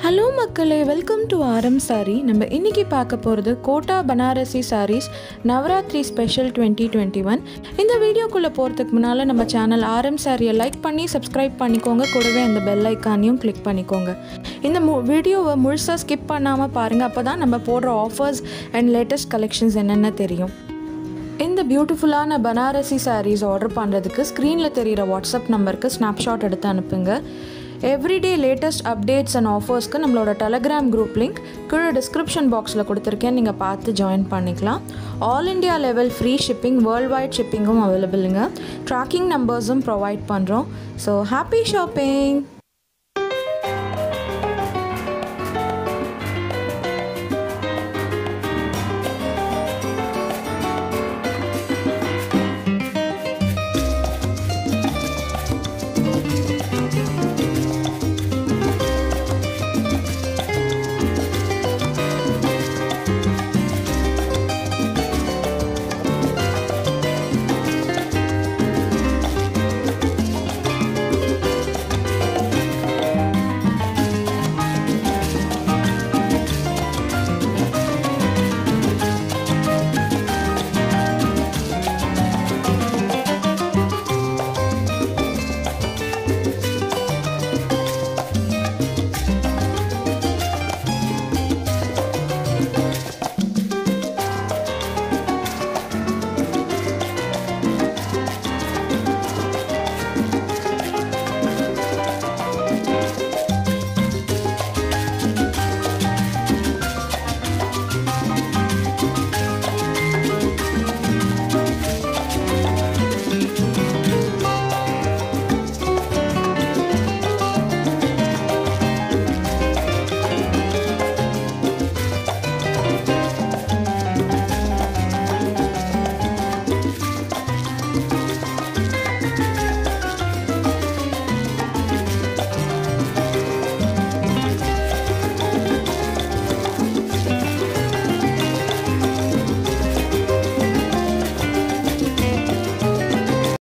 hello மக்களே welcome to ஆரம் sorry நம்ம இன்னைக்கு பார்க்க போகிறது Kota Banarasi saris Navratri special twenty twenty one இந்த வீடியோக்குள்ளே போகிறதுக்கு முன்னால் நம்ம சேனல் ஆரம் சாரியை லைக் பண்ணி சப்ஸ்கிரைப் பண்ணிக்கோங்க கூடவே அந்த பெல் ஐக்கானையும் கிளிக் பண்ணிக்கோங்க இந்த மு வீடியோவை முழுசாக ஸ்கிப் பண்ணாமல் பாருங்கள் அப்போ தான் நம்ம போடுற ஆஃபர்ஸ் அண்ட் லேட்டஸ்ட் கலெக்ஷன்ஸ் என்னென்ன தெரியும் இந்த பியூட்டிஃபுல்லான பனாரசி சாரீஸ் ஆர்டர் பண்ணுறதுக்கு ஸ்க்ரீனில் தெரிகிற வாட்ஸ்அப் நம்பருக்கு ஸ்னாப்ஷாட் எடுத்து அனுப்புங்க எவ்ரிடே லேட்டஸ்ட் அப்டேட்ஸ் அண்ட் ஆஃபர்ஸ்க்கு நம்மளோட டெலகிராம் குரூப் லிங்க் கீழே டிஸ்கிரிப்ஷன் பாக்ஸில் கொடுத்துருக்கேன் நீங்கள் பார்த்து ஜாயின் பண்ணிக்கலாம் all India level free shipping world wide ஷிப்பிங்கும் அவைலபிளுங்க ட்ராக்கிங் நம்பர்ஸும் ப்ரொவைட் பண்ணுறோம் ஸோ ஹாப்பி ஷாப்பிங்